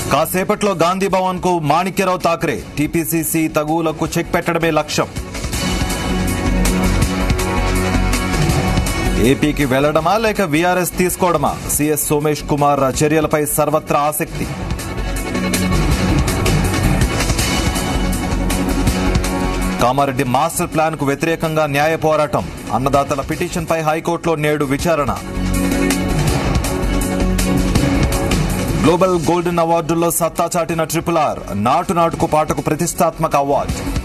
కాసేపట్లో గాంధీ భవన్ కు మాణిక్యరావు తాకరే టీపీసీసీ తగువులకు చెక్ పెట్టడమే లక్ష్యం ఏపీకి వెళ్లడమా లేక వీఆర్ఎస్ తీసుకోవడమా సీఎస్ సోమేష్ కుమార్ చర్యలపై సర్వత్రా ఆసక్తి కామారెడ్డి మాస్టర్ ప్లాన్ కు వ్యతిరేకంగా న్యాయ పోరాటం అన్నదాతల పిటిషన్పై హైకోర్టులో నేడు విచారణ గ్లోబల్ గోల్డెన్ అవార్డుల్లో సత్తా చాటిన ట్రిపుల్ ఆర్ నాటు నాటుకు పాటకు ప్రతిష్టాత్మక అవార్డు